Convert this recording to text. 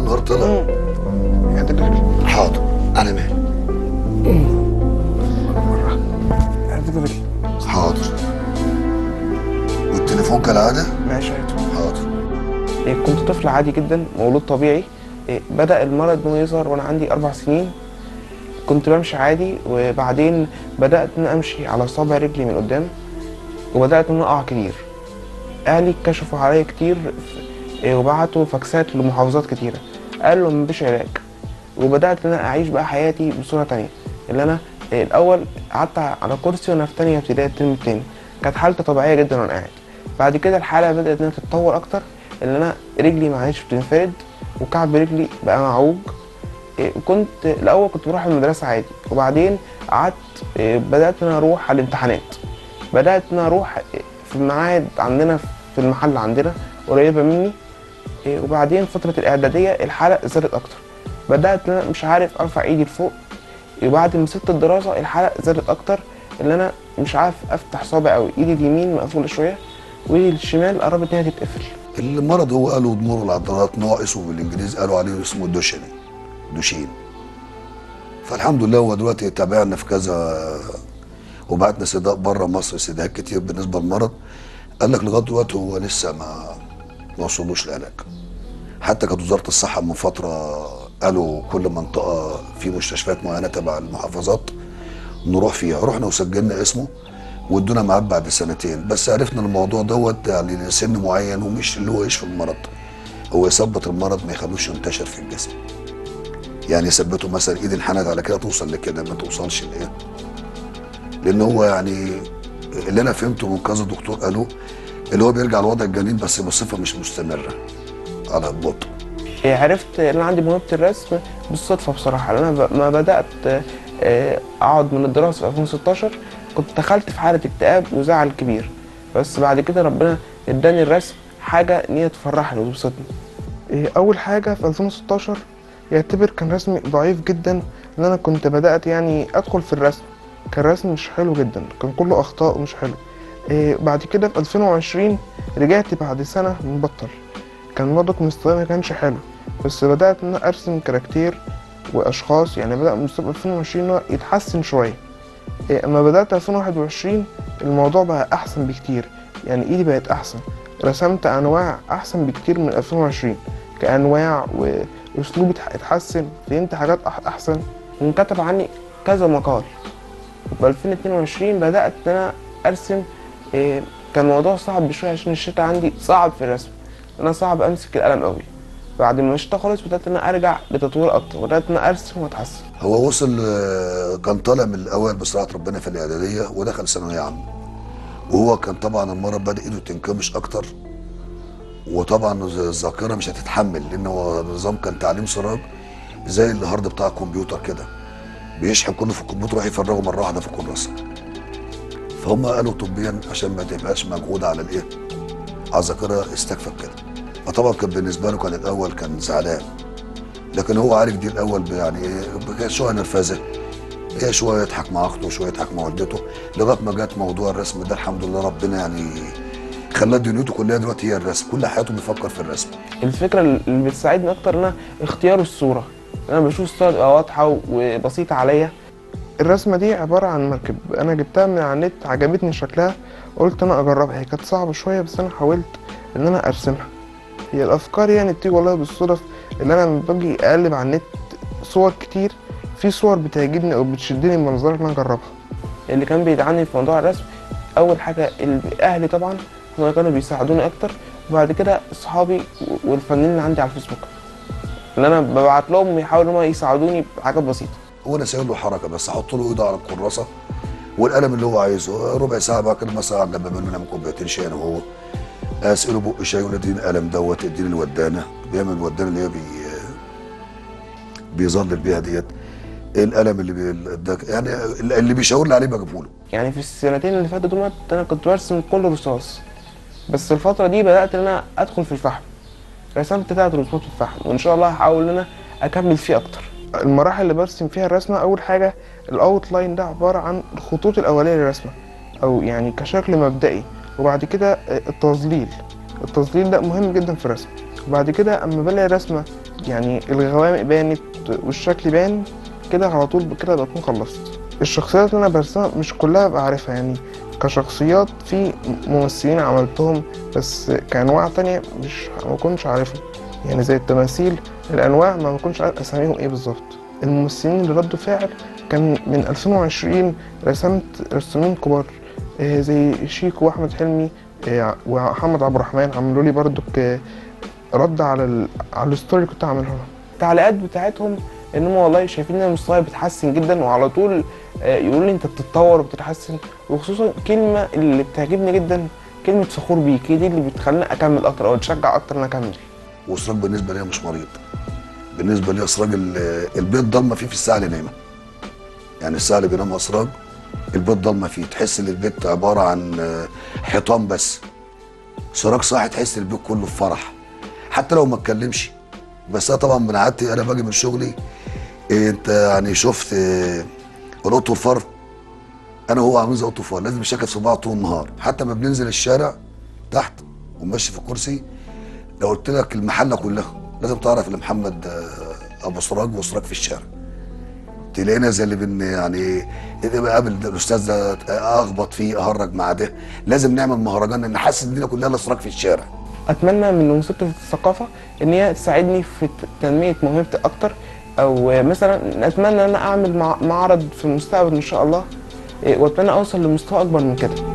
النار طلع اعتبر حاضر انا مالي اعتبر حاضر والتليفون كالعاده ماشي يا دكتور. حاضر إيه، كنت طفل عادي جدا مولود طبيعي إيه، بدأ المرض إنه يظهر وأنا عندي أربع سنين كنت بمشي عادي وبعدين بدأت إن أنا أمشي على صابع رجلي من قدام وبدأت إن أنا أقع كتير أهلي كشفوا عليا كتير إيه، وبعتوا فاكسات لمحافظات كتيرة قالوا مفيش علاج وبدأت إن أنا أعيش بقى حياتي بصورة تانية اللي أنا إيه، الأول قعدت على كرسي وأنا في تانية ابتدائي الترم التاني كانت حالتي طبيعية جدا وأنا قاعد بعد كده الحالة بدأت إنها تتطور أكتر ان انا رجلي ما عادش بتنفرد وكعب رجلي بقى معوج إيه، كنت الاول كنت بروح المدرسه عادي وبعدين قعدت إيه، بدات ان انا اروح على الامتحانات بدات ان انا اروح إيه، في الميعاد عندنا في المحل عندنا قريبه مني إيه، وبعدين فتره الاعداديه الحاله زادت اكتر بدات ان انا مش عارف ارفع ايدي لفوق وبعد ما سبت الدراسه الحاله زادت اكتر ان انا مش عارف افتح صابع قوي ايدي اليمين مقفوله شويه وايدي الشمال قربت انها تتقفل المرض هو قالوا ضمور العضلات نوع اسمه بالانجليزي قالوا عليه اسمه دوشني دوشين فالحمد لله هو دلوقتي تابعنا في كذا وبعتنا سيدات بره مصر سيدات كتير بالنسبه للمرض قال لك لغايه دلوقتي هو لسه ما ما وصلوش لعلاج حتى كانت وزاره الصحه من فتره قالوا كل منطقه في مستشفيات معينه تبع المحافظات نروح فيها رحنا وسجلنا اسمه وادونا ميعاد بعد سنتين بس عرفنا الموضوع دوت يعني لسن معين ومش اللي هو يشفي المرض هو يثبت المرض ما يخلوش ينتشر في الجسم يعني يثبته مثلا ايد انحنت على كده توصل لكده ما توصلش لايه لان هو يعني اللي انا فهمته من كذا دكتور قالوا اللي هو بيرجع لوضع الجنين بس بصفه مش مستمره على بطء إيه، عرفت ان انا عندي موهبه الرسم بالصدفه بصراحه لان انا ب- ما بدات آه، اقعد من الدراسه في 2016 كنت دخلت في حاله اكتئاب وزعل كبير بس بعد كده ربنا اداني الرسم حاجه ان هي تفرحني وتبسطني إيه، اول حاجه في 2016 يعتبر كان رسمي ضعيف جدا ان انا كنت بدات يعني ادخل في الرسم كان رسمي مش حلو جدا كان كله اخطاء ومش حلو إيه، بعد كده في 2020 رجعت بعد سنه مبطل كان برضك مستواي ما كانش حلو بس بدأت إن أنا أرسم كاركتير وأشخاص يعني بدأ مستوى 2020 إن هو يتحسن شوية إيه، أما بدأت 2021 الموضوع بقى أحسن بكتير يعني إيدي بقت أحسن رسمت أنواع أحسن بكتير من 2020 كأنواع و- وأسلوبي اتح- اتحسن فهمت حاجات أح- أحسن وانكتب عني كذا مقال في 2022 بدأت إن أنا أرسم إيه، كان الموضوع صعب شوية عشان الشتا عندي صعب في الرسم أنا صعب أمسك القلم قوي بعد ما الشتا خلص بدأت إن أنا أرجع لتطوير أكتر بدأت إن أنا أرسم وأتحسن هو وصل آه، كان طالع من الاول بصراحه ربنا في الاعداديه ودخل ثانويه عامه وهو كان طبعا المرض بدا ايده تنكمش اكتر وطبعا الذاكره مش هتتحمل لان هو نظام كان تعليم سراج زي الهارد بتاع الكمبيوتر كده بيشحن كله في الكمبيوتر يروح يفرغه مره واحده في الكراسه فهم قالوا طبيا عشان ما تبقاش مجهود على الايه على الذاكره استكفى كده فطبعا كان بالنسبه له كان الاول كان زعلان لكن هو عالج دي الاول يعني ايه شويه نرفزه ايه شويه يضحك مع اخته وشويه يضحك مع والدته لغايه ما جت موضوع الرسم ده الحمد لله ربنا يعني خلاه دنيته كلها دلوقتي هي الرسم كل حياته بيفكر في الرسم الفكرة اللي بتساعدني أكتر إن أنا اختيار الصورة أنا بشوف الصورة تبقى واضحة وبسيطة عليا الرسمة دي عبارة عن مركب أنا جبتها من على النت عجبتني شكلها قلت أنا أجربها هي كانت صعبة شوية بس أنا حاولت إن أنا أرسمها هي الأفكار يعني بتيجي والله بالصدف إن أنا لما باجي أقلب على النت صور كتير في صور بتعجبني أو بتشدني بمنظرها إن أنا أجربها اللي كان بيدعمني في موضوع الرسم أول حاجة ال- أهلي طبعا هما كانوا بيساعدوني أكتر وبعد كده أصحابي والفنانين اللي عندي على الفيسبوك إن أنا ببعت لهم يحاولوا إن هما يساعدوني بحاجات بسيطة هو انا سايب له حركه بس احط له ايده على الكراسه والقلم اللي هو عايزه ربع ساعه بقى كده مثلا جنب منه نعمل كوبايتين شاي انا وهو اساله بق شاي ولا اديني القلم دوت اديني الودانه بيعمل الودانه اللي هي بي بيظلل بيها ديت القلم اللي بي ده يعني اللي بيشاور لي عليه بجيبه له يعني في السنتين اللي فاتوا دول انا كنت برسم كل رصاص بس الفترة دي بدأت ان انا ادخل في الفحم رسمت تلات رسومات في الفحم وان شاء الله هحاول ان انا اكمل فيه اكتر المراحل اللي برسم فيها الرسمة اول حاجة الاوت لاين ده عبارة عن الخطوط الاولية للرسمة او يعني كشكل مبدئي وبعد كده التظليل التظليل ده مهم جدا في الرسم وبعد كده اما بلاقي الرسمة يعني الغوامق بانت والشكل بان كده على طول كده بكون خلصت الشخصيات اللي انا برسمها مش كلها ببقى عارفها يعني كشخصيات في ممثلين عملتهم بس كأنواع تانية مش ما كنتش عارفهم يعني زي التماثيل الأنواع ما بكونش عارف أساميهم إيه بالظبط الممثلين اللي ردوا فعل كان من 2020 رسمت رسامين كبار آه، زي شيكو وأحمد حلمي آه، ومحمد عبد الرحمن عملوا لي برضك آه، رد على ال... على الستوري اللي كنت عاملها لهم التعليقات بتاعتهم ان هم والله شايفين ان مستواي بيتحسن جدا وعلى طول آه، يقولوا لي انت بتتطور وبتتحسن وخصوصا كلمه اللي بتعجبني جدا كلمه فخور بيك هي دي اللي بتخليني اكمل اكتر او تشجع اكتر ان أنا اكمل واسراج بالنسبه لي مش مريض بالنسبه لي اسراج ال- البيت ضلمه فيه في الساعه اللي نايمه يعني الساعه اللي بينام اسراج البيت ضلمه فيه تحس ان البيت عباره عن آه، حيطان بس سراج صاحي تحس البيت كله في فرح حتى لو ما اتكلمش بس انا طبعا من عادتي انا باجي من شغلي إيه انت يعني شفت إيه القط والفار انا هو عاملين زي القط والفار لازم شاكل في بعض طول النهار حتى ما بننزل الشارع تحت وماشي في الكرسي لو قلت لك المحله كلها لازم تعرف ان محمد آه، ابو سراج وسراج في الشارع تلاقينا زي اللي بن يعني إيه قابل ده الاستاذ ده اخبط فيه اهرج مع ده لازم نعمل مهرجان ان نحسس الدنيا كلها الاسراج في الشارع اتمنى من وزاره الثقافه ان هي تساعدني في ت- تنميه موهبتي اكتر او مثلا اتمنى ان انا اعمل مع- معرض في المستقبل ان شاء الله إيه، واتمنى اوصل لمستوى اكبر من كده